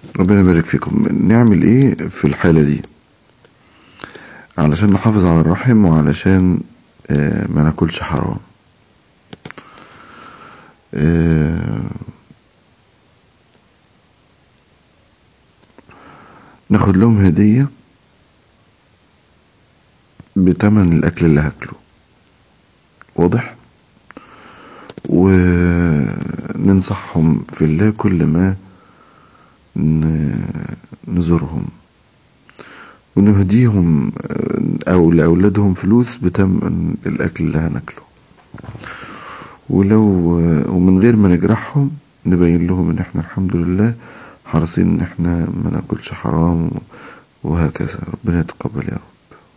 ربنا يبارك فيكم نعمل ايه في الحالة دي علشان نحافظ على الرحم وعلشان آه، ما ناكلش حرام آه، ناخد لهم هدية بتمن الأكل اللي هاكله واضح وننصحهم في الله كل ما ن- نزورهم ونهديهم أو لأولادهم فلوس بتمن الأكل اللي هناكله ولو ومن غير ما نجرحهم نبين لهم ان احنا الحمد لله حريصين ان احنا ما ناكلش حرام وهكذا ربنا يتقبل يا رب